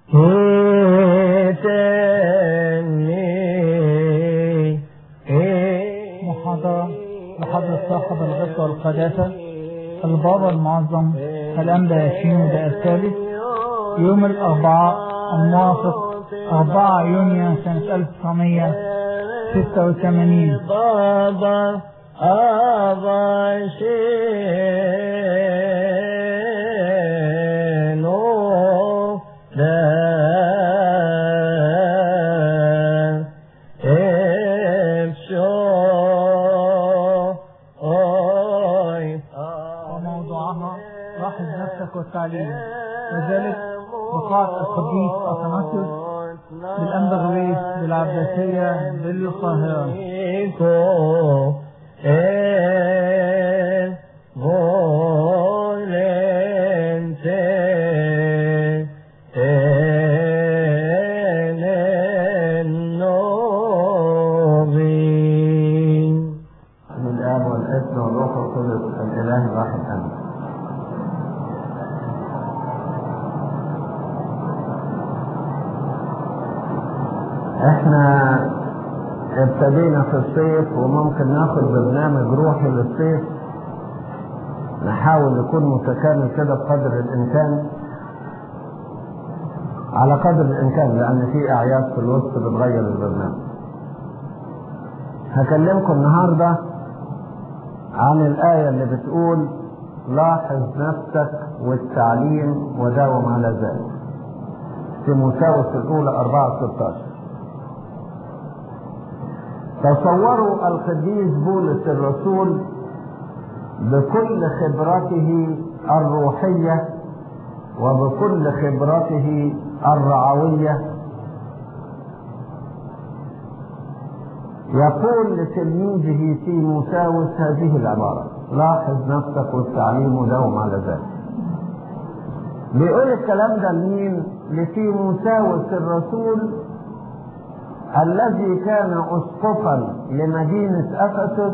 محاضرة لحضرة صاحب الغطة والقداسة البابا المعظم الأنبا ياشين ده الثالث يوم الأربعاء الموافق 4 يونيو سنة 1986 بابا أبا شينو دا إفشو أوي وموضوعها لاحظ نفسك والتعليم وذلك بقاعة القديس أثناسيوس بالأنبا غريب بالعباسية بالقاهرة Iko e volente tenenovin. من الآب والابن والروح القدس الإله الواحد آمين. احنا ابتدينا في الصيف وممكن ناخد برنامج روحي للصيف نحاول نكون متكامل كده بقدر الامكان على قدر الامكان لان في اعياد في الوسط بتغير البرنامج هكلمكم النهارده عن الآية اللي بتقول لاحظ نفسك والتعليم وداوم على ذلك تيموثاوس الأولى 4 16 تصوروا القديس بولس الرسول بكل خبرته الروحية وبكل خبرته الرعوية يقول لتلميذه تيموثاوس هذه العبارة لاحظ نفسك والتعليم وداوم على ذلك بيقول الكلام ده لمين لتيموثاوس الرسول الذي كان اسقفا لمدينة افسس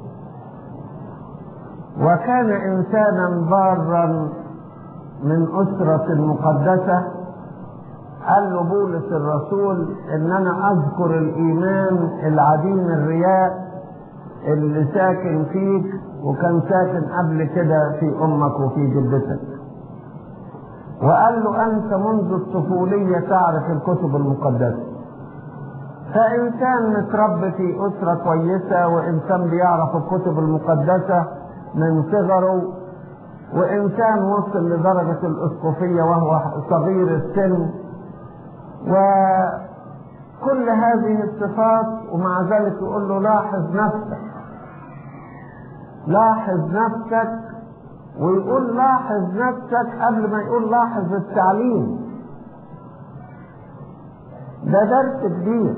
وكان انسانا بارا من اسرة مقدسة قال له بولس الرسول ان انا اذكر الايمان العديم الرياء اللي ساكن فيك وكان ساكن قبل كده في امك وفي جدتك وقال له انت منذ الطفولية تعرف الكتب المقدسة فانسان متربي في اسرة كويسة وانسان بيعرف الكتب المقدسة من صغره وانسان وصل لدرجة الاسقفية وهو صغير السن وكل هذه الصفات ومع ذلك يقول له لاحظ نفسك لاحظ نفسك ويقول لاحظ نفسك قبل ما يقول لاحظ التعليم ده درس كبير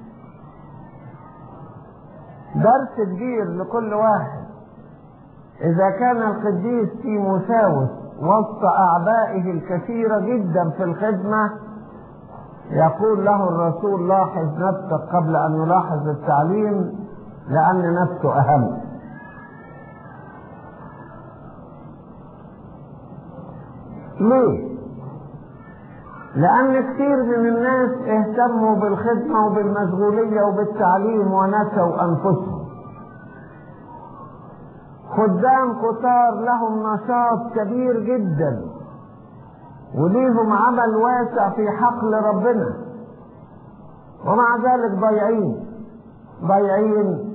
درس كبير لكل واحد إذا كان القديس تيموثاوس وسط أعبائه الكثيرة جدا في الخدمة يقول له الرسول لاحظ نفسك قبل أن يلاحظ التعليم لأن نفسه أهم ليه؟ لأن كثير من الناس اهتموا بالخدمة وبالمشغولية وبالتعليم ونسوا أنفسهم خدام كتار لهم نشاط كبير جدا وليهم عمل واسع في حقل ربنا ومع ذلك ضايعين ضايعين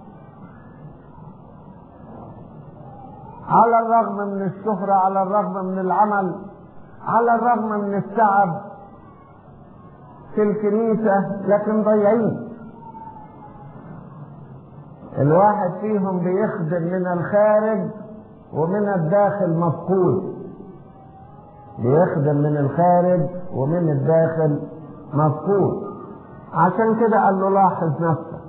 على الرغم من الشهرة على الرغم من العمل على الرغم من التعب في الكنيسة لكن ضايعين الواحد فيهم بيخدم من الخارج ومن الداخل مفقود بيخدم من الخارج ومن الداخل مفقود عشان كده قال له لاحظ نفسك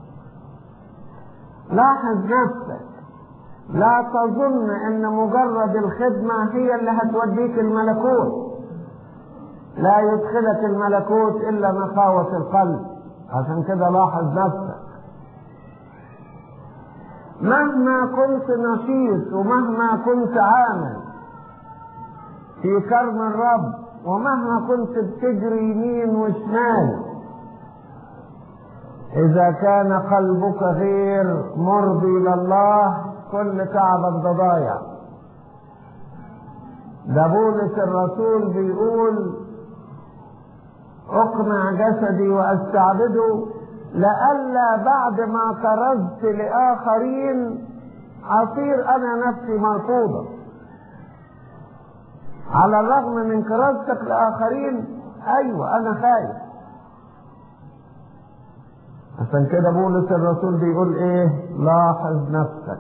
لاحظ نفسك لا تظن ان مجرد الخدمة هي اللي هتوديك الملكوت لا يدخلك الملكوت الا نقاوة القلب عشان كده لاحظ نفسك مهما كنت نشيط ومهما كنت عامل في كرم الرب ومهما كنت بتجري يمين وشمال إذا كان قلبك غير مرضي لله كل تعبك ده ضايع ده بولس الرسول بيقول اقنع جسدي واستعبده لئلا بعد ما كرزت لاخرين اصير انا نفسي مرفوضه على الرغم من كرازتك لاخرين ايوه انا خايف عشان كده بولس الرسول بيقول ايه لاحظ نفسك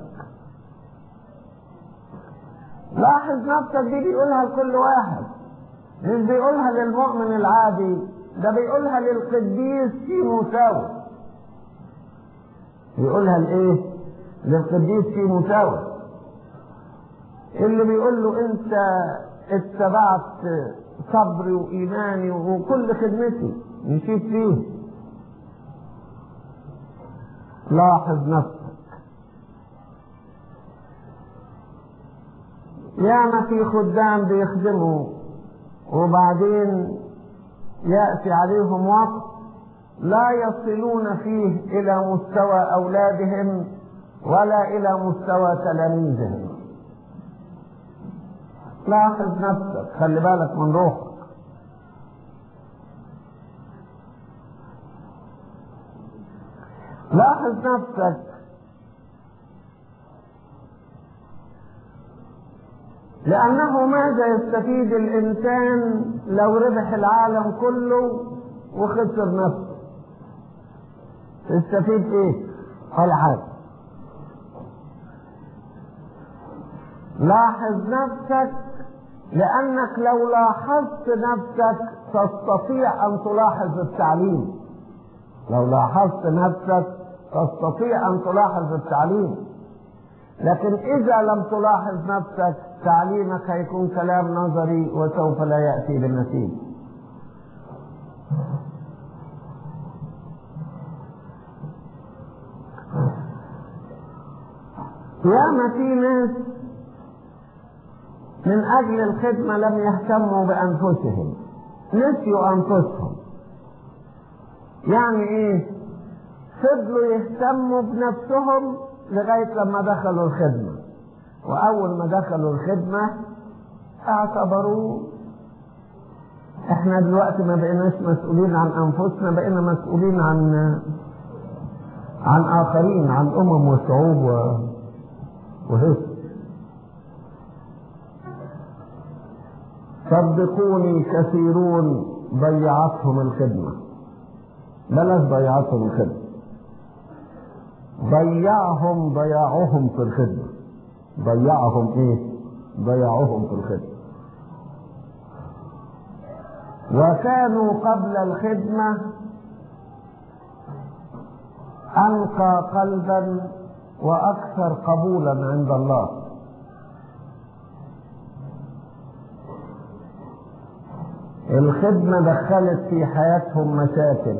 لاحظ نفسك دي بيقولها لكل واحد مش بيقولها للمؤمن العادي ده بيقولها للقديس تيموثاوس بيقولها لايه للقديس تيموثاوس اللي بيقول له انت اتبعت صبري وايماني وكل خدمتي مشيت فيه لاحظ نفسك ياما في خدام بيخدموا وبعدين يأتي عليهم وقت لا يصلون فيه إلى مستوى أولادهم ولا إلى مستوى تلاميذهم لاحظ نفسك خلي بالك من روحك لاحظ نفسك لأنه ماذا يستفيد الإنسان لو ربح العالم كله وخسر نفسه تستفيد إيه؟ ولا حاجة لاحظ نفسك لأنك لو لاحظت نفسك تستطيع أن تلاحظ التعليم لو لاحظت نفسك تستطيع أن تلاحظ التعليم لكن إذا لم تلاحظ نفسك تعليمك هيكون كلام نظري وسوف لا يأتي بالنتيجة ياما في ناس من أجل الخدمة لم يهتموا بأنفسهم نسيوا أنفسهم يعني إيه فضلوا يهتموا بنفسهم لغاية لما دخلوا الخدمة وأول ما دخلوا الخدمة اعتبروا احنا دلوقتي ما بقيناش مسؤولين عن أنفسنا بقينا مسؤولين عن عن آخرين عن أمم وشعوب و... وهيك صدقوني كثيرون ضيعتهم الخدمة بلاش ضيعتهم الخدمة ضيعهم ضياعهم في الخدمة ضيعهم ايه ضيعوهم في الخدمة وكانوا قبل الخدمة أنقى قلبا وأكثر قبولا عند الله الخدمة دخلت في حياتهم مشاكل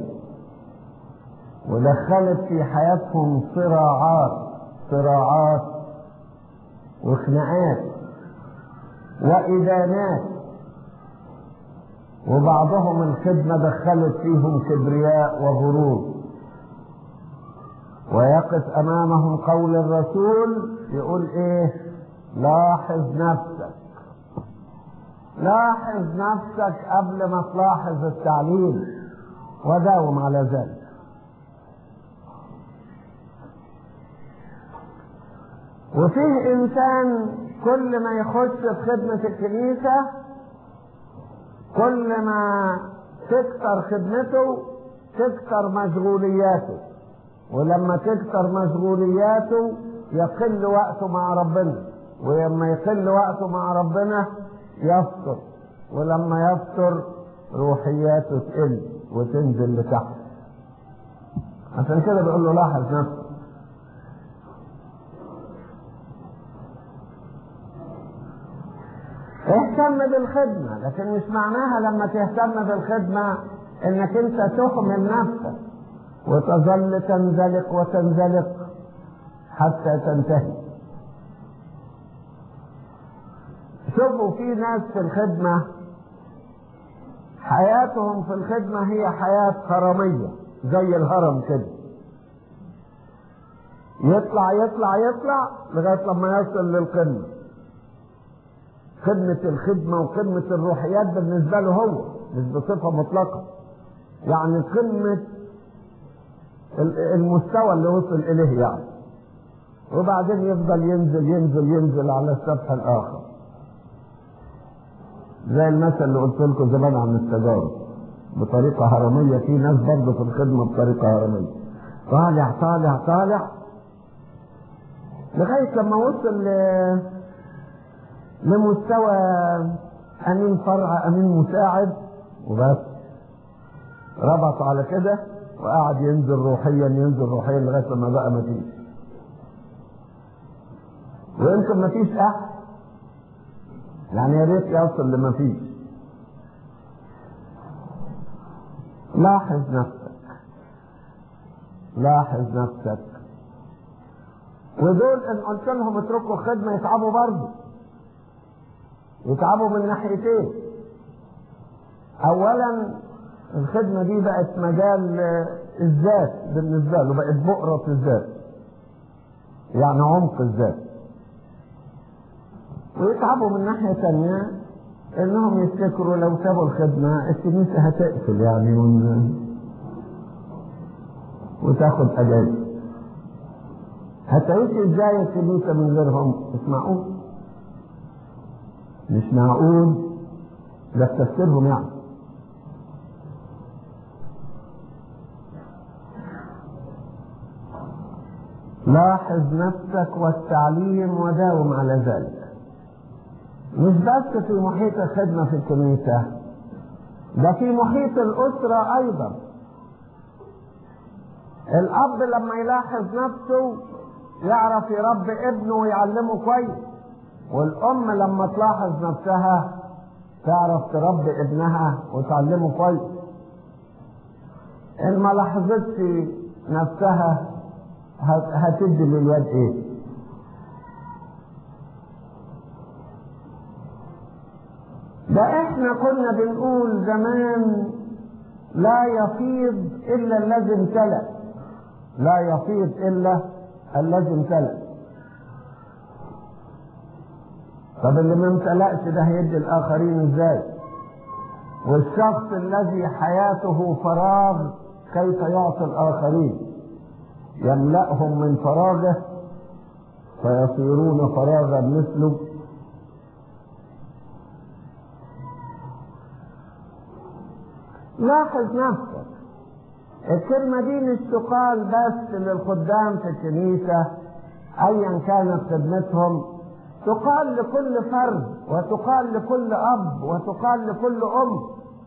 ودخلت في حياتهم صراعات صراعات وخناقات وإدانات وبعضهم الخدمة دخلت فيهم كبرياء وغرور ويقف أمامهم قول الرسول يقول إيه لاحظ نفسك لاحظ نفسك قبل ما تلاحظ التعليم وداوم على ذلك وفيه انسان كل ما يخش في خدمة الكنيسة كل ما تكتر خدمته تكتر مشغولياته ولما تكتر مشغولياته يقل وقته مع ربنا ولما يقل وقته مع ربنا يفطر ولما يفطر روحياته تقل وتنزل لتحت عشان كده بيقول له لاحظ نفسك اهتم بالخدمة لكن مش معناها لما تهتم بالخدمة انك انت تهمل نفسك وتظل تنزلق وتنزلق حتى تنتهي شوفوا في ناس في الخدمة حياتهم في الخدمة هي حياة هرمية زي الهرم كده يطلع يطلع يطلع لغاية لما يصل للقمة خدمة الخدمة وخدمة الروحيات بالنسبة له هو مش بصفة مطلقة يعني قمة المستوى اللي وصل إليه يعني وبعدين يفضل ينزل ينزل ينزل على السطح الآخر زي المثل اللي قلت لكم زمان عن التجارب بطريقة هرمية في ناس برضه في الخدمة بطريقة هرمية طالع طالع طالع لغاية لما وصل ل... لمستوى أمين فرع أمين مساعد وبس ربط على كده وقعد ينزل روحيا ينزل روحيا لغاية لما بقى مفيش ويمكن مفيش أحد يعني يا ريت يوصل لما فيش لاحظ نفسك لاحظ نفسك ودول ان قلت لهم اتركوا الخدمه يتعبوا برضه يتعبوا من ناحيتين اولا الخدمه دي بقت مجال الذات بالنسبه له بقت بؤره الذات يعني عمق الذات ويتعبوا من ناحية تانية انهم يفتكروا لو سابوا الخدمة الكنيسة هتقفل يعني ون... وتاخد اجازة هتعيش ازاي الكنيسة من غيرهم مش معقول مش معقول ده في تفكيرهم يعني لاحظ نفسك والتعليم وداوم على ذلك مش بس في محيط الخدمة في الكنيسة ده في محيط الأسرة أيضا الأب لما يلاحظ نفسه يعرف يربي ابنه ويعلمه كويس والأم لما تلاحظ نفسها تعرف تربي ابنها وتعلمه كويس إن ما لاحظتش نفسها هتدي للواد ايه ده احنا كنا بنقول زمان لا يفيض الا الذي امتلأ لا يفيض الا الذي امتلأ طب اللي ما امتلأش ده هيدي الاخرين ازاي والشخص الذي حياته فراغ كيف يعطي الاخرين يملأهم من فراغه فيصيرون فراغا مثله لاحظ نفسك الكلمة دي مش تقال بس للخدام في الكنيسة أيا كانت خدمتهم تقال لكل فرد وتقال لكل أب وتقال لكل أم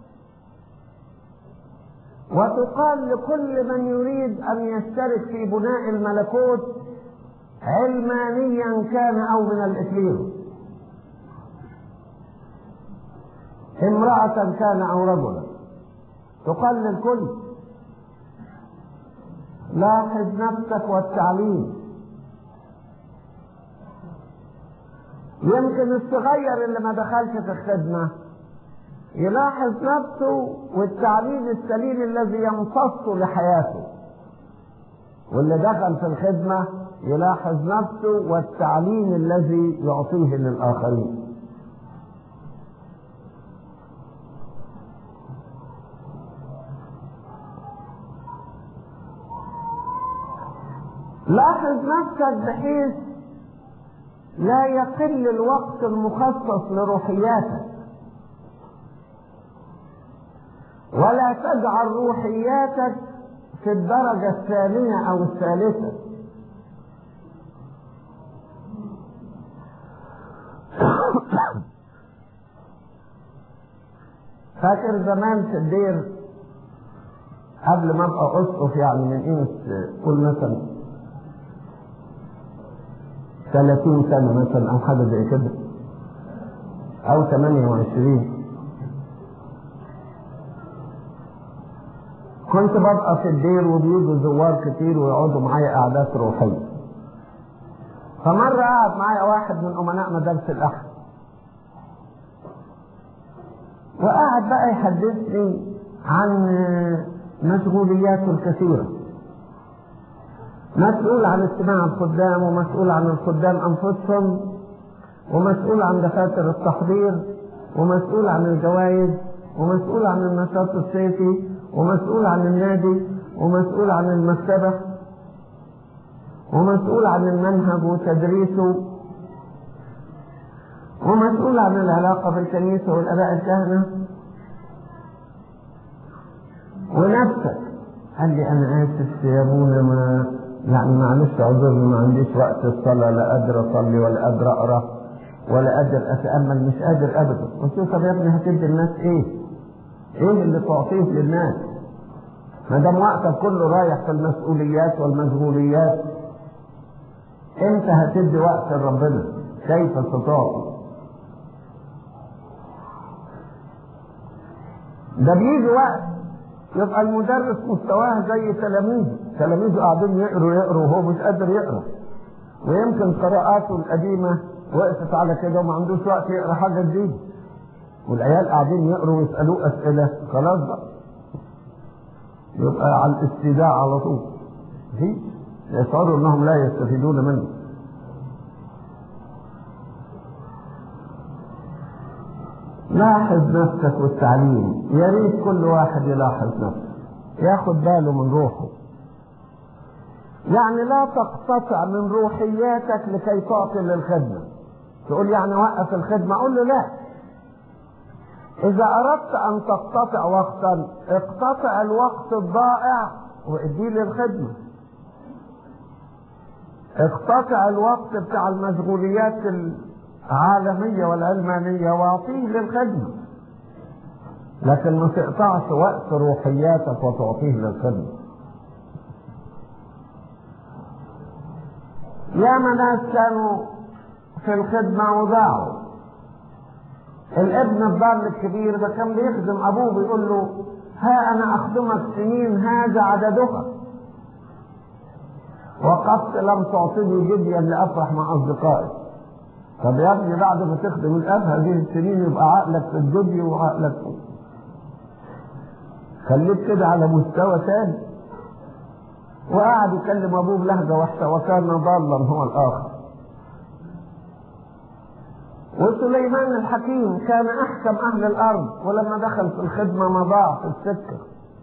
وتقال لكل من يريد أن يشترك في بناء الملكوت علمانيا كان أو من الإكليل امرأة كان أو رجلا تقال للكل لاحظ نفسك والتعليم يمكن الصغير اللي ما دخلش في الخدمة يلاحظ نفسه والتعليم السليم الذي يمتص لحياته واللي دخل في الخدمة يلاحظ نفسه والتعليم الذي يعطيه للآخرين لاحظ نفسك بحيث لا يقل الوقت المخصص لروحياتك ولا تجعل روحياتك في الدرجة الثانية أو الثالثة فاكر زمان في الدير قبل ما ابقى اسقف يعني من قيمة قول مثلا 30 سنة مثلا أو حاجة زي كده أو 28 كنت ببقى في الدير وبيجوا زوار كتير ويقعدوا معايا قعدات روحية فمرة قعد معايا واحد من أمناء مدارس الأحد وقعد بقى يحدثني عن مشغولياته الكثيرة مسؤول عن اجتماع الخدام ومسؤول عن الخدام أنفسهم ومسؤول عن دفاتر التحضير ومسؤول عن الجوائز ومسؤول عن النشاط الصيفي ومسؤول عن النادي ومسؤول عن المكتبة ومسؤول عن المنهج وتدريسه ومسؤول عن العلاقة بالكنيسة والآباء الكهنة ونفسك قال لي أنا آسف يا أبونا ما يعني معلش اعذرني ما عنديش وقت الصلاة لا قادر أصلي ولا قادر أقرأ ولا قادر أتأمل مش قادر أبدا قلت له طب يا ابني هتدي الناس إيه؟ إيه اللي تعطيه للناس؟ ما دام وقتك كله رايح في المسؤوليات والمشغوليات امتى هتدي وقت لربنا؟ كيف ستعطي؟ ده بيجي وقت يبقى المدرس مستواه زي تلاميذه تلاميذه قاعدين يقروا يقروا وهو مش قادر يقرا ويمكن قراءاته القديمة وقفت على كده وما عندوش وقت يقرا حاجة جديدة والعيال قاعدين يقروا ويسألوه أسئلة خلاص بقى يبقى على الاستيداع على طول في يشعروا انهم لا يستفيدون منه لاحظ نفسك والتعليم يا ريت كل واحد يلاحظ نفسه ياخد باله من روحه يعني لا تقتطع من روحياتك لكي تعطي للخدمة تقول يعني وقف الخدمة أقول له لا إذا أردت أن تقتطع وقتا اقتطع الوقت الضائع واديه للخدمة اقتطع الوقت بتاع المشغوليات العالمية والعلمانية واعطيه للخدمة لكن ما تقطعش وقت روحياتك وتعطيه للخدمة ياما ناس كانوا في الخدمة وضاعوا الابن الضال الكبير ده كان بيخدم ابوه بيقول له ها انا اخدمك سنين هذا عددها وقد لم تعطني جديا لافرح مع اصدقائي طب يا ابني بعد ما تخدم الاب هذه السنين يبقى عقلك في الجدي وعقلك في خليك كده على مستوى ثاني وقعد يكلم ابوه بلهجه وحشه وكان ضالا هو الاخر وسليمان الحكيم كان احكم اهل الارض ولما دخل في الخدمه ما ضاع في السكه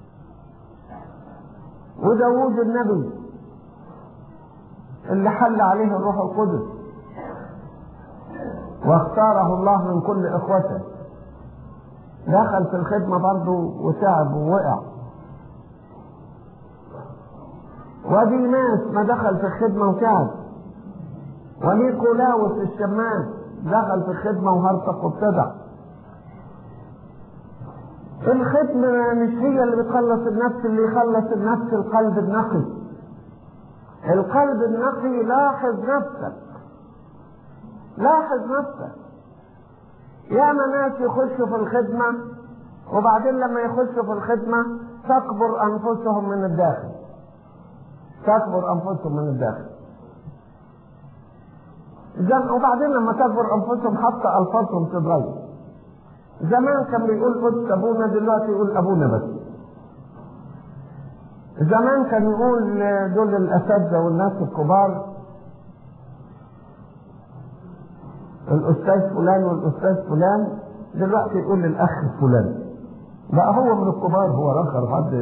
وداوود النبي اللي حل عليه الروح القدس واختاره الله من كل اخوته دخل في الخدمه برضه وتعب ووقع وديماس ما دخل في الخدمه وتعب ونيكولاوس الشماس دخل في الخدمة وهرطق وابتدع الخدمة مش هي اللي بتخلص النفس اللي يخلص النفس القلب النقي القلب النقي لاحظ نفسك لاحظ نفسك ياما ناس يخشوا في الخدمة وبعدين لما يخشوا في الخدمة تكبر أنفسهم من الداخل تكبر أنفسهم من الداخل زم... وبعدين لما تكبر انفسهم حتى الفاظهم تتغير زمان كان بيقول قدس ابونا دلوقتي يقول ابونا بس زمان كان يقول دول الاساتذه والناس الكبار الاستاذ فلان والاستاذ فلان دلوقتي يقول للاخ فلان بقى هو من الكبار هو اخر حد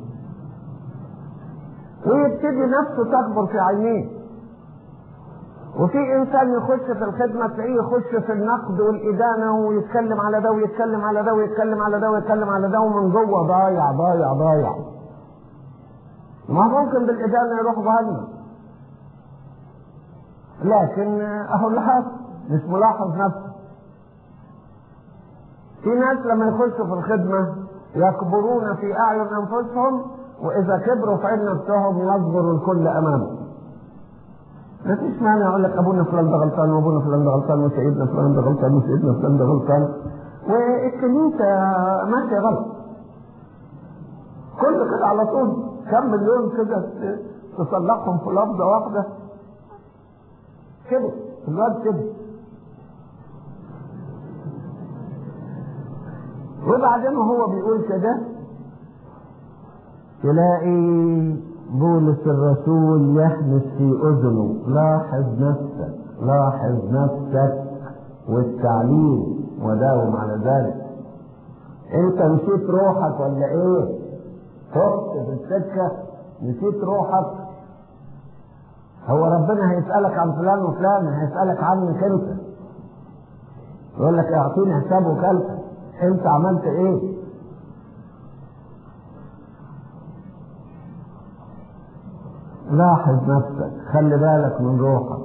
ويبتدي نفسه تكبر في عينيه وفي انسان يخش في الخدمه تلاقيه يخش في النقد والادانه ويتكلم على ده ويتكلم على ده ويتكلم على ده ويتكلم على ده ومن جوه ضايع ضايع ضايع ما ممكن بالادانه يروح جهنم لكن اهو لاحظ مش ملاحظ نفسه في ناس لما يخشوا في الخدمه يكبرون في اعين انفسهم واذا كبروا في عين نفسهم يصغر الكل امامهم ما فيش مانع اقول لك ابونا فلان ده غلطان وابونا فلان ده غلطان وسيدنا فلان ده غلطان وسيدنا فلان ده غلطان والكنيسه ماشيه غلط كل كده على طول كم مليون كده تصلحهم في لفظه واحده كده الواد كده وبعدين هو بيقول كده تلاقي بولس الرسول يحمس في اذنه لاحظ نفسك لاحظ نفسك والتعليم وداوم على ذلك انت نسيت روحك ولا ايه خفت في السكه نسيت روحك هو ربنا هيسالك عن فلان وفلان هيسالك عنك انت يقول لك اعطيني حساب وكالتك انت عملت ايه لاحظ نفسك خلي بالك من روحك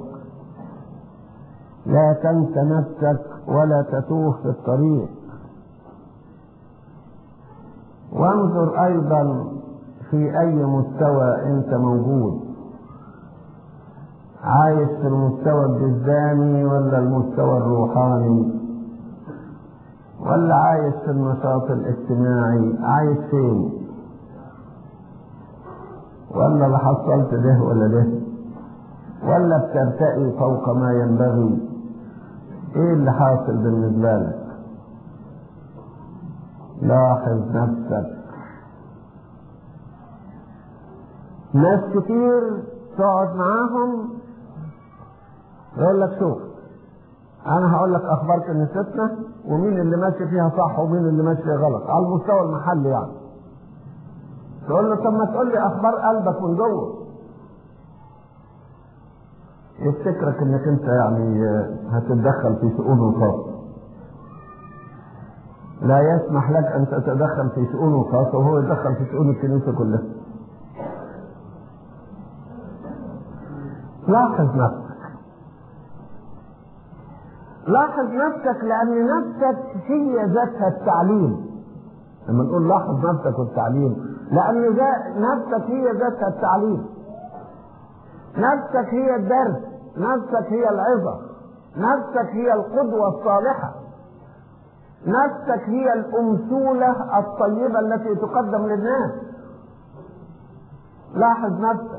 لا تنس نفسك ولا تتوه في الطريق وانظر ايضا في اي مستوى انت موجود عايش في المستوى الجسداني ولا المستوى الروحاني ولا عايش في النشاط الاجتماعي عايش فين ولا لا حصلت ده ولا ده ولا بترتقي فوق ما ينبغي ايه اللي حاصل بالنسبه لك لاحظ نفسك ناس كتير تقعد معاهم يقول لك شوف انا هقول لك اخبار كنيستنا ومين اللي ماشي فيها صح ومين اللي ماشي فيها غلط على المستوى المحلي يعني تقول له طب ما تقول لي اخبار قلبك من جوه يفتكرك انك انت يعني هتتدخل في شؤونه الخاصه لا يسمح لك ان تتدخل في شؤونه الخاصه وهو يتدخل في شؤون الكنيسه كلها لاحظ نفسك لاحظ نفسك لان نفسك هي ذاتها التعليم لما نقول لاحظ نفسك والتعليم لان نفسك هي ذاتها التعليم نفسك هي الدرس نفسك هي العظة نفسك هي القدوة الصالحة نفسك هي الأمثولة الطيبة التي تقدم للناس لاحظ نفسك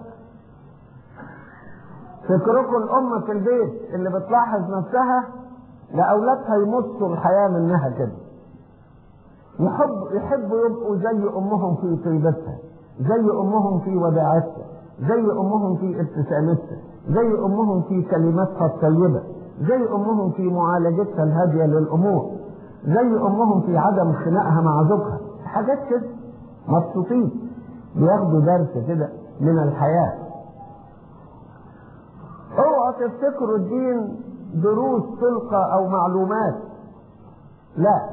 فكركم الأم في البيت اللي بتلاحظ نفسها لأولادها يمصوا الحياة منها كده يحب يحبوا يبقوا زي أمهم في طيبتها زي أمهم في وداعتها زي امهم في ابتسامتها زي امهم في كلماتها الطيبه زي امهم في معالجتها الهاديه للامور زي امهم في عدم خناقها مع زوجها حاجات كده مبسوطين بياخدوا درس كده من الحياه اوعوا تفتكروا الدين دروس تلقى او معلومات لا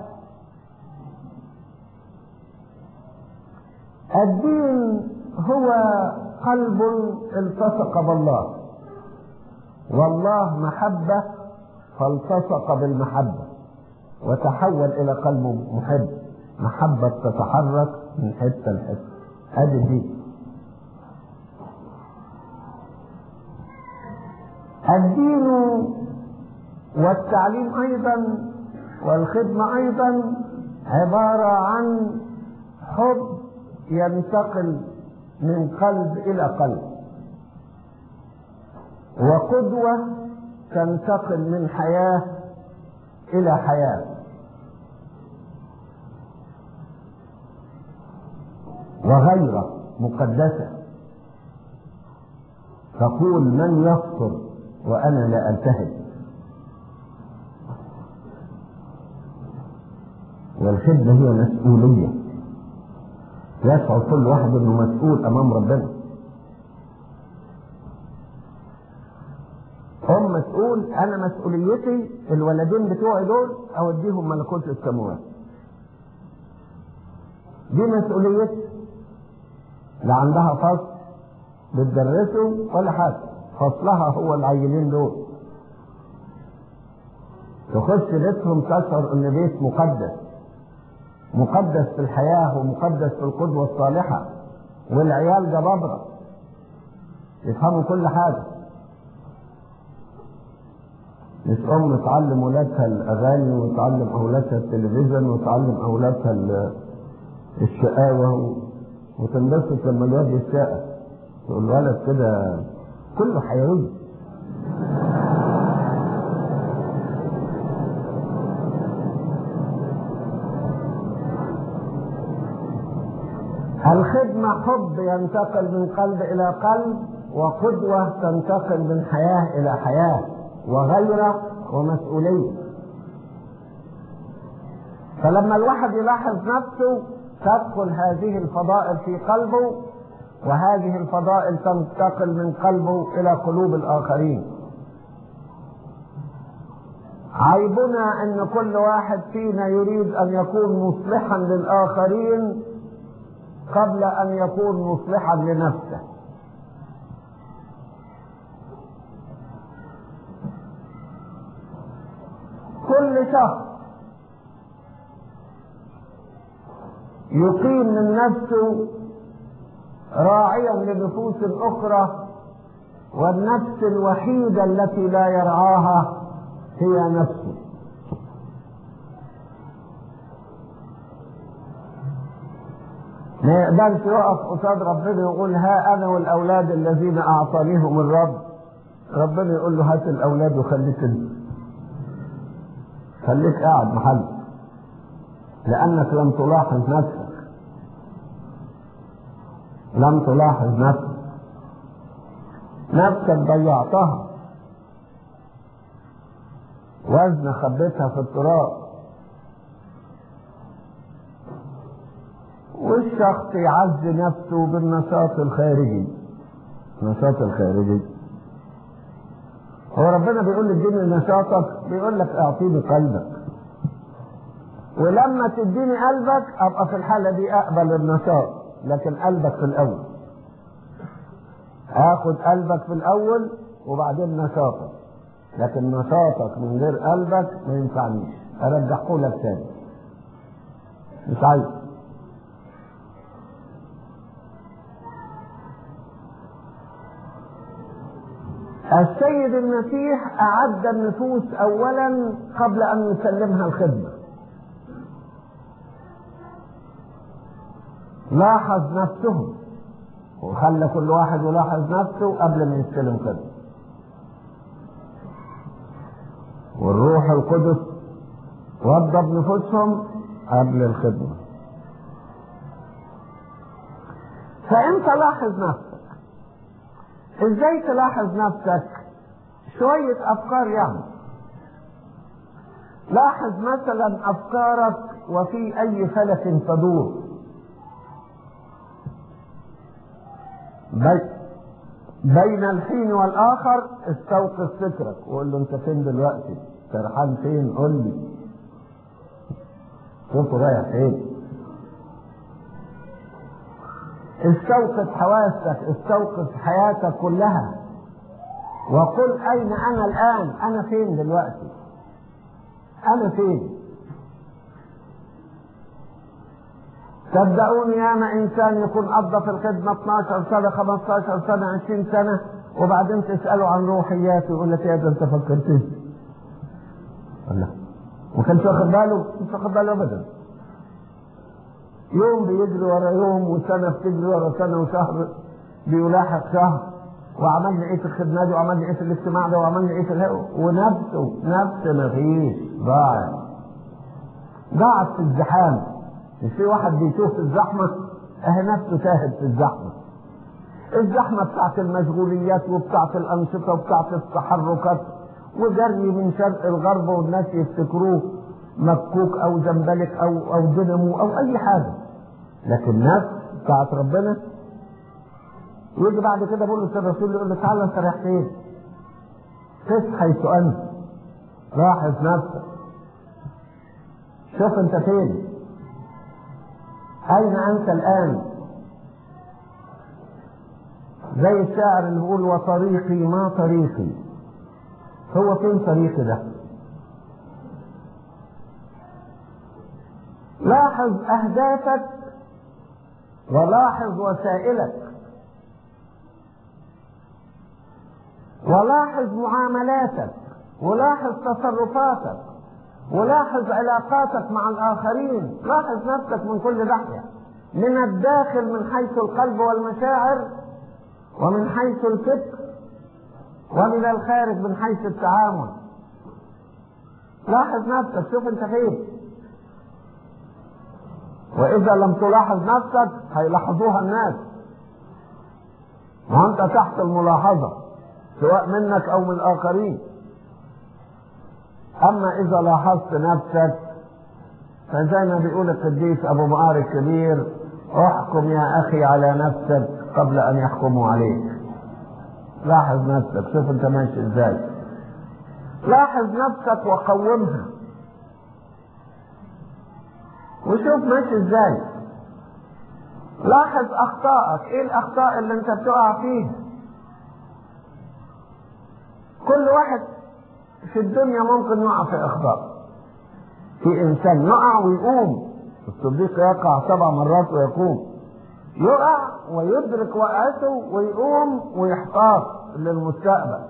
الدين هو قلب التصق بالله والله محبة فالتصق بالمحبة وتحول إلى قلب محب محبة تتحرك من حتة لحتة هذه دي الدين والتعليم أيضا والخدمة أيضا عبارة عن حب ينتقل من قلب إلى قلب وقدوة تنتقل من حياة إلى حياة وغيرة مقدسة تقول من يفطر وأنا لا ألتهب والخدمة هي مسؤولية يشعر كل واحد انه مسؤول امام ربنا ام مسؤول انا مسؤوليتي الولدين بتوعي دول اوديهم ملكوت السماوات دي مسؤوليتي لا عندها فصل بتدرسه ولا حاجه فصلها هو العيلين دول تخش بيتهم تشعر ان بيت مقدس مقدس في الحياة ومقدس في القدوة الصالحة والعيال جبابرة يفهموا كل حاجة مش أم تعلم أولادها الأغاني وتعلم أولادها التلفزيون وتعلم أولادها الشقاوة وتنبسط لما الواد يتشقى تقول الولد كده كله حيوي الخدمة حب ينتقل من قلب إلى قلب وقدوة تنتقل من حياة إلى حياة وغيرة ومسؤولية فلما الواحد يلاحظ نفسه تدخل هذه الفضائل في قلبه وهذه الفضائل تنتقل من قلبه إلى قلوب الآخرين عيبنا أن كل واحد فينا يريد أن يكون مصلحا للآخرين قبل أن يكون مصلحا لنفسه كل شخص يقيم من نفسه راعيا لنفوس الأخرى والنفس الوحيدة التي لا يرعاها هي نفسه ما يقدرش يقف قصاد ربنا يقول ها انا والاولاد الذين اعطانيهم الرب ربنا يقول له هات الاولاد وخليك انت خليك قاعد محل لانك لم تلاحظ نفسك لم تلاحظ نفسك نفسك ضيعتها وزن خبيتها في التراب والشخص يعز نفسه بالنشاط الخارجي النشاط الخارجي هو ربنا بيقول اديني نشاطك بيقول لك اعطيني قلبك ولما تديني قلبك ابقى في الحاله دي اقبل النشاط لكن قلبك في الاول اخد قلبك في الاول وبعدين نشاطك لكن نشاطك من غير قلبك ما ينفعنيش ارجحه لك تاني مش عايز السيد المسيح أعد النفوس أولا قبل أن يسلمها الخدمة لاحظ نفسهم وخلى كل واحد يلاحظ نفسه قبل ما يستلم خدمة والروح القدس وضب نفوسهم قبل الخدمة فأنت لاحظ نفسك ازاي تلاحظ نفسك شوية افكار يعني لاحظ مثلا افكارك وفي اي فلك تدور بي بين الحين والاخر استوقف فكرك وقول له انت فين دلوقتي سرحان فين قول لي شوفوا رايح فين استوقف حواسك استوقف حياتك كلها وقل اين انا الان انا فين دلوقتي انا فين صدقوني ياما انسان يكون قضى في الخدمه 12 سنه 15 سنه 20 سنه وبعدين تساله عن روحياته يقول لك يا ده انت فكرت ايه؟ الله ما كانش واخد باله مش واخد باله ابدا يوم بيجري ورا يوم وسنه بتجري ورا سنه وشهر بيلاحق شهر وعملنا ايه في الخدمه دي وعملنا ايه في الاجتماع ده وعملنا ايه في الهواء ونفسه نفس ما فيش ضاعت ضاعت في الزحام مش في واحد بيتوه في الزحمه اهي نفسه تاهت في الزحمه الزحمه بتاعت المشغوليات وبتاعت الانشطه وبتاعت التحركات وجري من شرق الغرب والناس يفتكروه مكوك او زنبلك او او دينامو او اي حاجه لكن نفس بتاعت ربنا يجي بعد كده بولس الرسول يقول له تعالى انت رايح فين؟ قس حيث انت لاحظ نفسك شوف انت فين اين انت الان زي الشاعر اللي بيقول وطريقي ما طريقي هو فين طريقي ده لاحظ اهدافك ولاحظ وسائلك ولاحظ معاملاتك ولاحظ تصرفاتك ولاحظ علاقاتك مع الآخرين لاحظ نفسك من كل ناحية من الداخل من حيث القلب والمشاعر ومن حيث الفكر ومن الخارج من حيث التعامل لاحظ نفسك شوف انت فين واذا لم تلاحظ نفسك هيلاحظوها الناس وانت تحت الملاحظه سواء منك او من الاخرين اما اذا لاحظت نفسك فزي ما بيقول القديس ابو معار الكبير احكم يا اخي على نفسك قبل ان يحكموا عليك لاحظ نفسك شوف انت ماشي ازاي لاحظ نفسك وقومها وشوف ماشي ازاي لاحظ اخطائك ايه الاخطاء اللي انت بتقع فيها كل واحد في الدنيا ممكن يقع في اخطاء في انسان يقع ويقوم الصديق يقع سبع مرات ويقوم يقع ويدرك وقعته ويقوم ويحتاط للمستقبل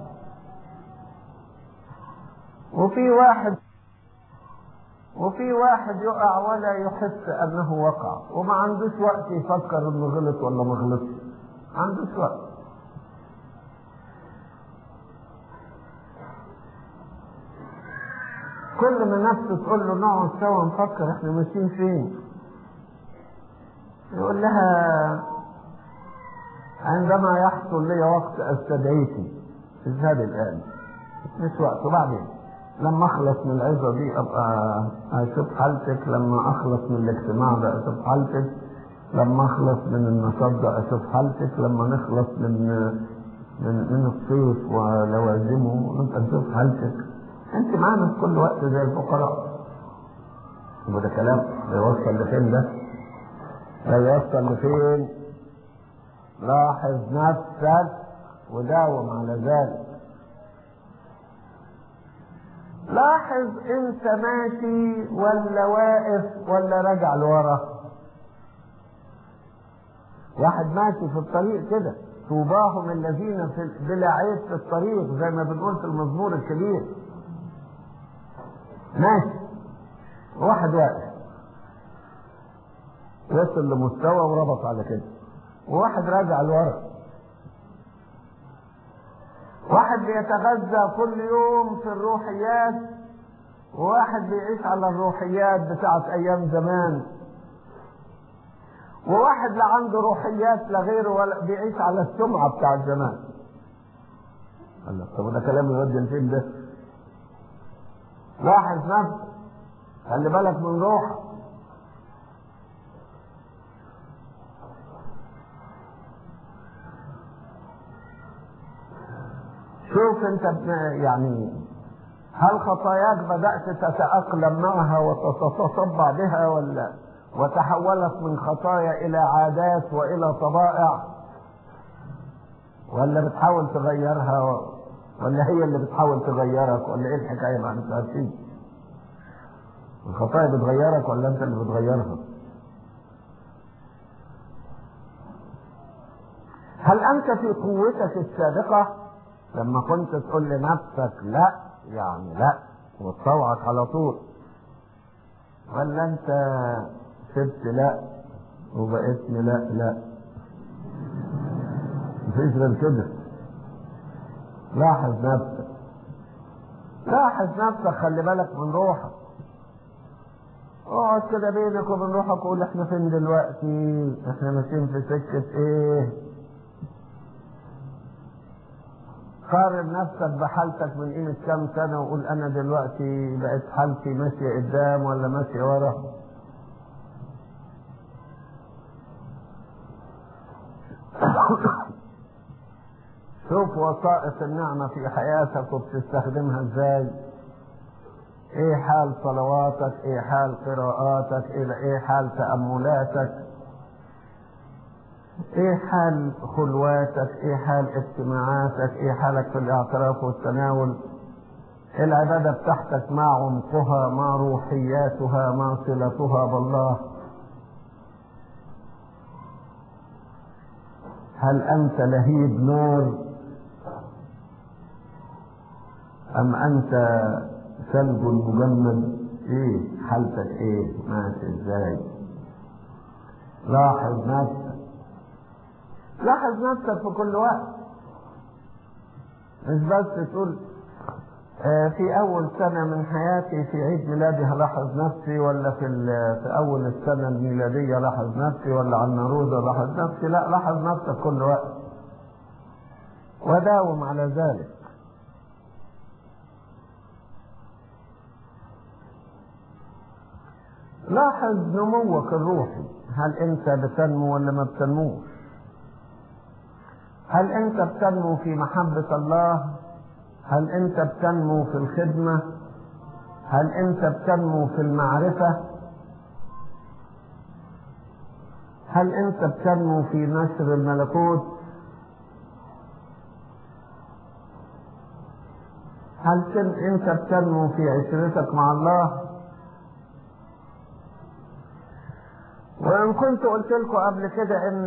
وفي واحد وفي واحد يقع ولا يحس انه وقع وما عندوش وقت يفكر انه غلط ولا ما غلطش ما عندوش وقت كل ما نفسه تقول له نقعد سوا نفكر احنا ماشيين فين يقول لها عندما يحصل لي وقت استدعيك اذهبي الان مش وقت وبعدين لما اخلص من العظه دي ابقى اشوف حالتك لما اخلص من الاجتماع ده اشوف حالتك لما اخلص من النشاط ده اشوف حالتك لما نخلص من من من الصيف ولوازمه نبقى نشوف حالتك انت معانا في كل وقت زي الفقراء يبقى ده كلام يوصل لفين ده؟ ده يوصل لفين؟ لاحظ نفسك وداوم على ذلك لاحظ انت ماشي ولا واقف ولا راجع لورا واحد ماشي في الطريق كده طوباهم الذين في بلا عيب في الطريق زي ما بنقول في المزمور الكبير ماشي واحد واقف وصل لمستوى وربط على كده وواحد راجع لورا واحد بيتغذى كل يوم في الروحيات وواحد بيعيش على الروحيات بتاعت ايام زمان وواحد لا عنده روحيات لا غيره ولا بيعيش على السمعه بتاعت زمان الله طب ده كلام يودي لفين ده لاحظ نفسك خلي بالك من روحك شوف انت يعني هل خطاياك بدأت تتأقلم معها وتتصبع بها ولا وتحولت من خطايا إلى عادات وإلى طبائع ولا بتحاول تغيرها ولا هي اللي بتحاول تغيرك ولا ايه الحكاية ما انت عارفين الخطايا بتغيرك ولا انت اللي بتغيرها هل انت في قوتك السابقه لما كنت تقول لنفسك لا يعني لا وتطوعك على طول ولا انت سبت لا وبقيت لا لا مفيش غير كده لاحظ نفسك لاحظ نفسك خلي بالك من روحك اقعد كده بينك وبين روحك قول احنا فين دلوقتي احنا ماشيين في سكة ايه قارن نفسك بحالتك من قيمة كام سنة وقول أنا دلوقتي بقت حالتي ماشية قدام ولا ماشية ورا شوف وسائط النعمة في حياتك وبتستخدمها ازاي ايه حال صلواتك ايه حال قراءاتك ايه حال تأملاتك ايه حال خلواتك ايه حال اجتماعاتك ايه حالك في الاعتراف والتناول العبادة بتاعتك ما عمقها ما روحياتها ما صلتها بالله هل انت لهيب نور ام انت ثلج مجمد ايه حالتك ايه ماشي ازاي لاحظ نفسك لاحظ نفسك في كل وقت مش بس تقول آه، في أول سنة من حياتي في عيد ميلادي هلاحظ نفسي ولا في ال- في أول السنة الميلادية لاحظ نفسي ولا على النروزة لاحظ نفسي لا لاحظ نفسك كل وقت وداوم على ذلك لاحظ نموك الروحي هل انت بتنمو ولا ما بتنموش هل انت بتنمو في محبة الله هل انت بتنمو في الخدمة هل انت بتنمو في المعرفة هل انت بتنمو في نشر الملكوت هل كن انت بتنمو في عشرتك مع الله وان كنت قلت لكم قبل كده ان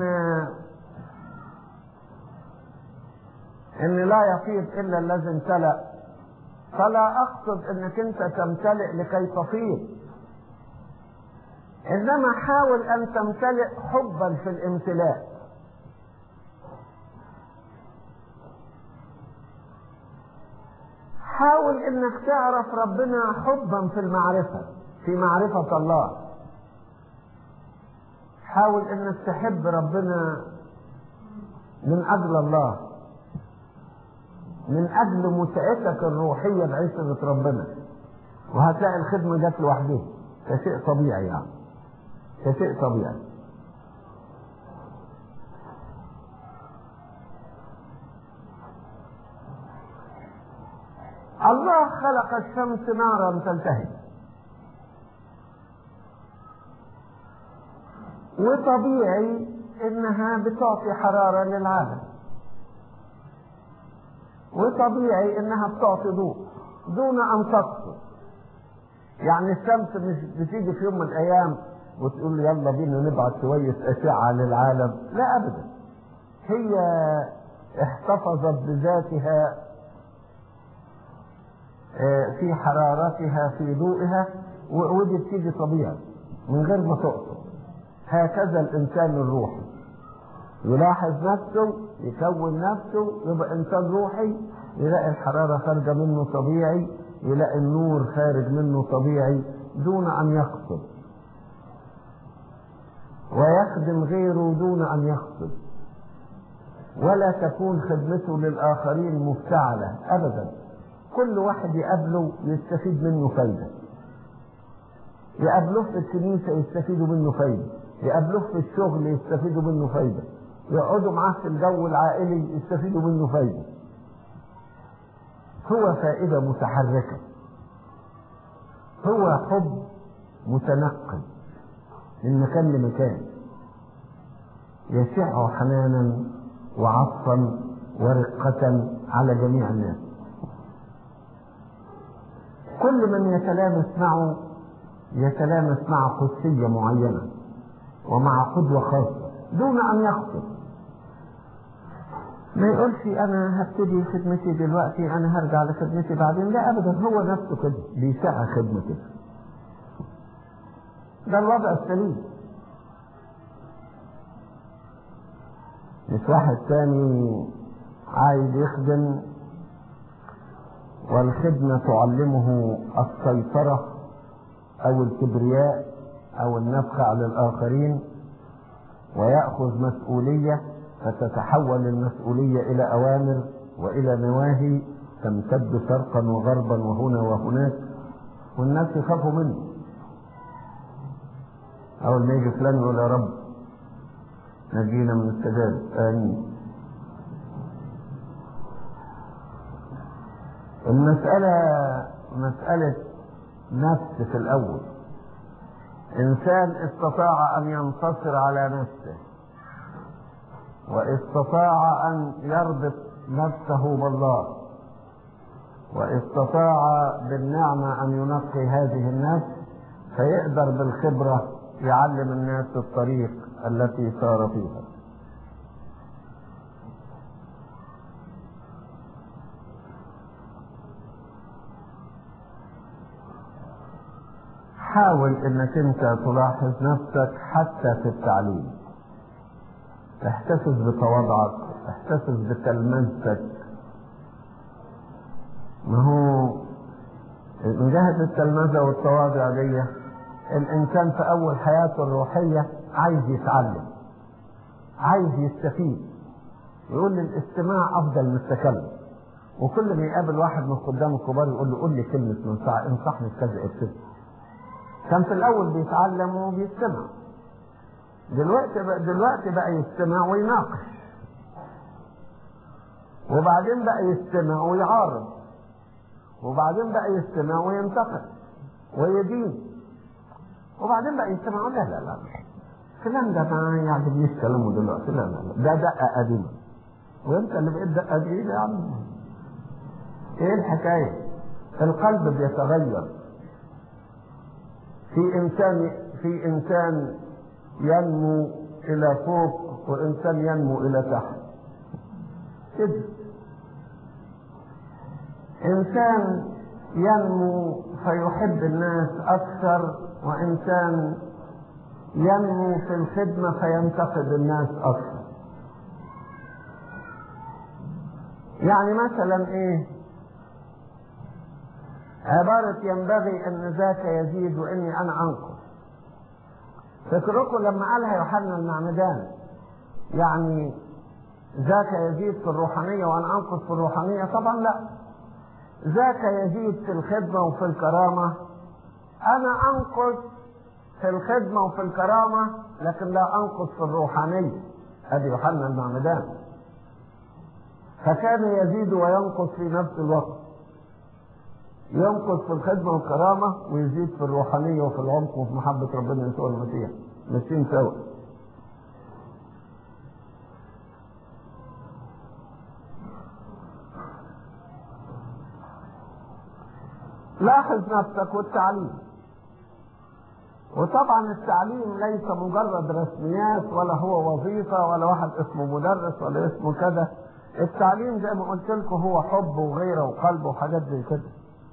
ان لا يفيض الا الذي امتلأ فلا اقصد انك انت تمتلئ لكي تفيض انما حاول ان تمتلئ حبا في الامتلاء حاول انك تعرف ربنا حبا في المعرفة في معرفة الله حاول انك تحب ربنا من اجل الله من اجل متعتك الروحية بعشرة ربنا وهتلاقي الخدمة جت لوحدها كشيء طبيعي يعني كشيء طبيعي الله خلق الشمس نارا تلتهب وطبيعي انها بتعطي حرارة للعالم وطبيعي انها بتعطي ضوء دون ان تقصر يعني الشمس مش بتيجي في يوم من الايام وتقول يلا بينا نبعت شوية اشعة للعالم لا ابدا هي احتفظت بذاتها آه، في حرارتها في ضوئها و- ودي بتيجي طبيعي من غير ما تقصد هكذا الانسان الروحي يلاحظ نفسه يكون نفسه يبقى انسان روحي يلاقي الحرارة خارجة منه طبيعي يلاقي النور خارج منه طبيعي دون ان يقصد ويخدم غيره دون ان يقصد ولا تكون خدمته للاخرين مفتعلة ابدا كل واحد يقابله يستفيد منه فايدة يقابلوه في الكنيسة يستفيدوا منه فايدة يقابلوه في الشغل يستفيدوا منه فايدة يقعدوا معاه في الجو العائلي يستفيدوا منه فايدة هو فائدة متحركة هو حب متنقل من مكان لمكان يشع حنانا وعطفا ورقة على جميع الناس كل من يتلامس معه يتلامس مع قدسية معينة ومع قدوة خاصة دون أن يقصد ما يقولش أنا هبتدي خدمتي دلوقتي أنا هرجع لخدمتي بعدين لا أبدا هو نفسه كده بيسعى خدمته ده الوضع السليم مش واحد تاني عايز يخدم والخدمة تعلمه السيطرة أو الكبرياء أو النفخ على الآخرين ويأخذ مسؤولية فتتحول المسؤولية إلى أوامر وإلى نواهي تمتد شرقا وغربا وهنا وهناك والناس يخافوا منه أول ما يجي فلان يقول يا رب نجينا من التجارب آمين المسألة مسألة نفس في الأول إنسان استطاع أن ينتصر على نفسه واستطاع أن يربط نفسه بالله واستطاع بالنعمة أن ينقي هذه النفس فيقدر بالخبرة يعلم الناس الطريق التي سار فيها حاول انك انت تلاحظ نفسك حتى في التعليم احتفظ بتواضعك احتفظ بتلمذتك ما هو من جهة التلمذة والتواضع دي الإنسان في أول حياته الروحية عايز يتعلم عايز يستفيد يقول لي الاستماع أفضل من التكلم وكل ما يقابل واحد من الخدام الكبار يقول له قول لي كلمة منفعة انصحني بكذا كذا كان في الأول بيتعلم وبيستمع دلوقتي بقى دلوقتي بقى يستمع ويناقش وبعدين بقى يستمع ويعارض وبعدين بقى يستمع وينتقد ويدين وبعدين بقى يستمع لا لا لا الكلام ده ما يعجبنيش كلامه دلوقتي لا لا لا ده دقة قديمة وانت اللي بقيت دقة جديدة يا عم ايه الحكاية القلب بيتغير في انسان في انسان ينمو الى فوق وانسان ينمو الى تحت كده انسان ينمو فيحب الناس اكثر وانسان ينمو في الخدمه فينتقد الناس اكثر يعني مثلا ايه عبارة ينبغي ان ذاك يزيد واني انا انقص فاكركم لما قالها يوحنا المعمدان يعني ذاك يزيد في الروحانية وأنا أنقص في الروحانية طبعا لا ذاك يزيد في الخدمة وفي الكرامة أنا أنقص في الخدمة وفي الكرامة لكن لا أنقص في الروحانية هذه يوحنا المعمدان فكان يزيد وينقص في نفس الوقت ينقص في الخدمة والكرامة ويزيد في الروحانية وفي العمق وفي محبة ربنا يسوع المسيح ماشيين سوا لاحظ نفسك والتعليم وطبعا التعليم ليس مجرد رسميات ولا هو وظيفة ولا واحد اسمه مدرس ولا اسمه كذا التعليم زي ما قلت لكم هو حب وغيره وقلب وحاجات زي كده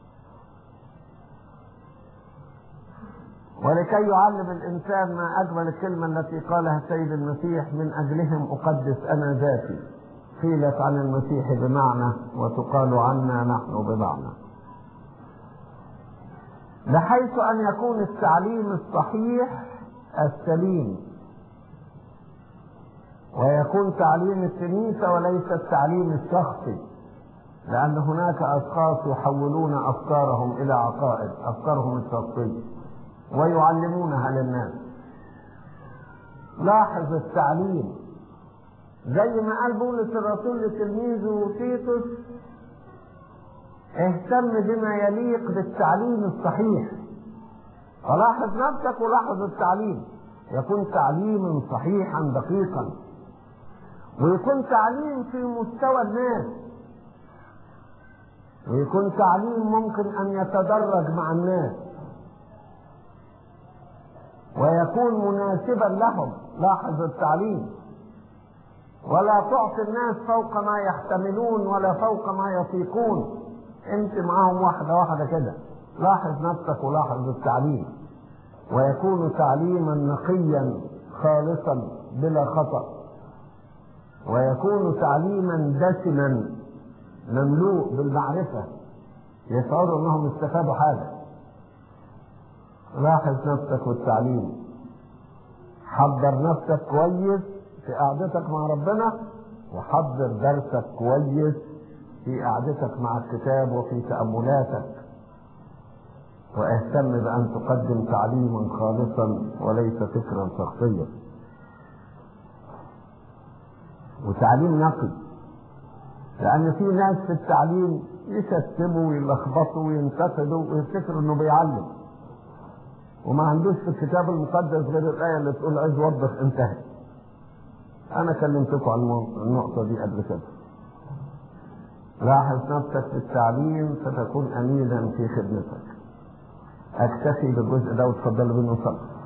ولكي يعلم الإنسان ما أجمل الكلمة التي قالها السيد المسيح من أجلهم أقدس أنا ذاتي قيلت عن المسيح بمعنى وتقال عنا نحن بمعنى بحيث أن يكون التعليم الصحيح السليم ويكون تعليم الكنيسة وليس التعليم الشخصي لأن هناك أشخاص يحولون أفكارهم إلى عقائد أفكارهم الشخصية ويعلمونها للناس لاحظ التعليم زي ما قال بولس الرسول لتلميذه تيتوس اهتم بما يليق بالتعليم الصحيح فلاحظ نفسك ولاحظ التعليم يكون تعليما صحيحا دقيقا ويكون تعليم في مستوى الناس ويكون تعليم ممكن ان يتدرج مع الناس ويكون مناسبا لهم لاحظ التعليم ولا تعطي الناس فوق ما يحتملون ولا فوق ما يطيقون انت معاهم واحدة واحدة كده لاحظ نفسك ولاحظ التعليم ويكون تعليما نقيا خالصا بلا خطأ ويكون تعليما دسما مملوء بالمعرفة يشعروا انهم استفادوا حاجة لاحظ نفسك والتعليم حضر نفسك كويس في قعدتك مع ربنا وحضر درسك كويس في قعدتك مع الكتاب وفي تأملاتك واهتم بأن تقدم تعليما خالصا وليس فكرا شخصيا وتعليم نقي لأن في ناس في التعليم يشتموا ويلخبطوا وينتقدوا ويفتكروا إنه بيعلم وما عندوش في الكتاب المقدس غير الآية اللي تقول عايز وضح انتهت أنا كلمتكم عن النقطة دي قبل كده لاحظ نفسك في التعليم فتكون أمينا في خدمتك أكتفي بالجزء ده وتفضل بنا نصلي